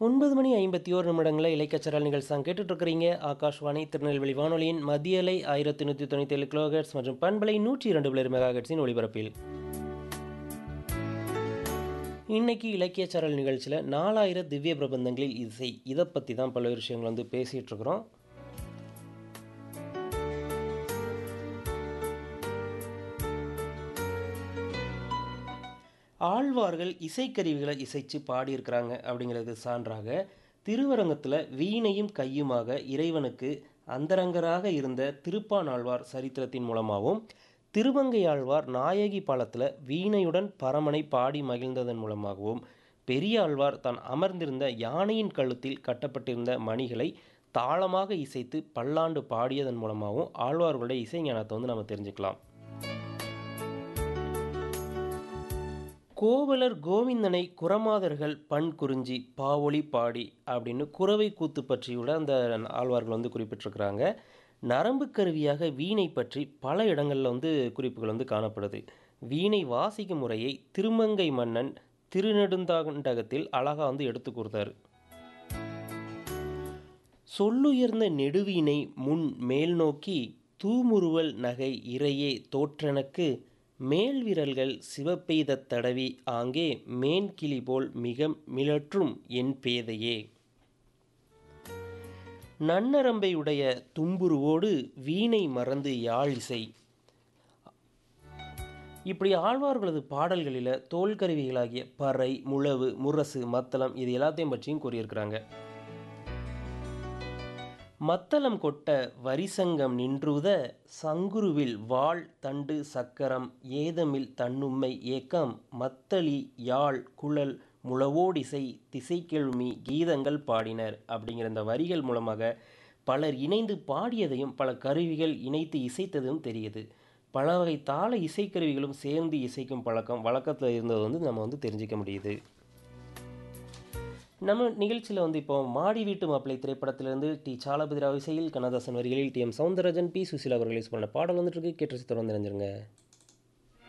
ஒன்பது மணி ஐம்பத்தி ஓரு நிமிடங்களில் இலைக்கச்சரல் நிகழ்ச்சி தான் கேட்டுட்டு இருக்கிறீங்க ஆகாஷ்வாணி திருநெல்வேலி வானொலியின் மத்திய அலை ஆயிரத்தி நூற்றி தொண்ணூற்றி ஏழு கிலோஹெட்ஸ் மற்றும் பண்பலை நூற்றி இரண்டு பிளர் மெகாஹெட்ஸின் ஒளிபரப்பில் இன்னைக்கு இலக்கியச்சரல் நிகழ்ச்சியில் நாலாயிரம் திவ்ய பிரபந்தங்களில் இசை இதை பற்றி தான் பல்வேறு விஷயங்கள் வந்து பேசிகிட்டு இருக்கிறோம் ஆழ்வார்கள் இசைக்கருவிகளை இசைச்சு பாடியிருக்கிறாங்க அப்படிங்கிறது சான்றாக திருவரங்கத்தில் வீணையும் கையுமாக இறைவனுக்கு அந்தரங்கராக இருந்த திருப்பானாழ்வார் சரித்திரத்தின் மூலமாகவும் திருவங்கையாழ்வார் நாயகி பாலத்தில் வீணையுடன் பரமனை பாடி மகிழ்ந்ததன் மூலமாகவும் பெரியாழ்வார் தான் அமர்ந்திருந்த யானையின் கழுத்தில் கட்டப்பட்டிருந்த மணிகளை தாளமாக இசைத்து பல்லாண்டு பாடியதன் மூலமாகவும் ஆழ்வார்களுடைய இசை ஞானத்தை வந்து நம்ம தெரிஞ்சுக்கலாம் கோவலர் கோவிந்தனை குரமாதர்கள் பண் குறிஞ்சி பாவொளி பாடி அப்படின்னு குறவை கூத்து பற்றியோட அந்த ஆழ்வார்கள் வந்து குறிப்பிட்டிருக்கிறாங்க நரம்பு கருவியாக வீணை பற்றி பல இடங்களில் வந்து குறிப்புகள் வந்து காணப்படுது வீணை வாசிக்கும் முறையை திருமங்கை மன்னன் திருநெடுந்தாண்டகத்தில் அழகாக வந்து எடுத்து கொடுத்தாரு சொல்லுயர்ந்த நெடுவீனை முன் மேல் நோக்கி தூமுறுவல் நகை இறையே தோற்றனக்கு மேல் விரல்கள் சிவப்பெய்தத் தடவி ஆங்கே மேன்கிளி போல் மிக மிளற்றும் என் பேதையே நன்னரம்பையுடைய தும்புருவோடு வீணை மறந்து யாழ் இசை இப்படி ஆழ்வார்களது பாடல்களில் தோல் கருவிகளாகிய பறை முழவு முரசு மத்தளம் இது எல்லாத்தையும் பற்றியும் கூறியிருக்கிறாங்க மத்தளம் கொட்ட வரிசங்கம் நின்றுத சங்குருவில் வாள் தண்டு சக்கரம் ஏதமில் தன்னும்மை ஏக்கம் மத்தளி யாழ் குழல் முழவோடிசை திசைக்கெழுமி கீதங்கள் பாடினர் அப்படிங்கிற இந்த வரிகள் மூலமாக பலர் இணைந்து பாடியதையும் பல கருவிகள் இணைத்து இசைத்ததும் தெரியுது பல வகை தாள இசைக்கருவிகளும் சேர்ந்து இசைக்கும் பழக்கம் வழக்கத்தில் இருந்தது வந்து நம்ம வந்து தெரிஞ்சிக்க முடியுது நம்ம நிகழ்ச்சியில் வந்து இப்போ மாடி வீட்டு மாப்பிள்ளை திரைப்படத்திலிருந்து டி சாலபதிராவ் இசையில் கண்ணதாசன் வரிகளில் T M Soundararajan P Susheela அவர்கள் யூஸ் பண்ண பாடல் வந்துட்டு இருக்கு கேட்டு தொடர்ந்து நினைஞ்சிருங்க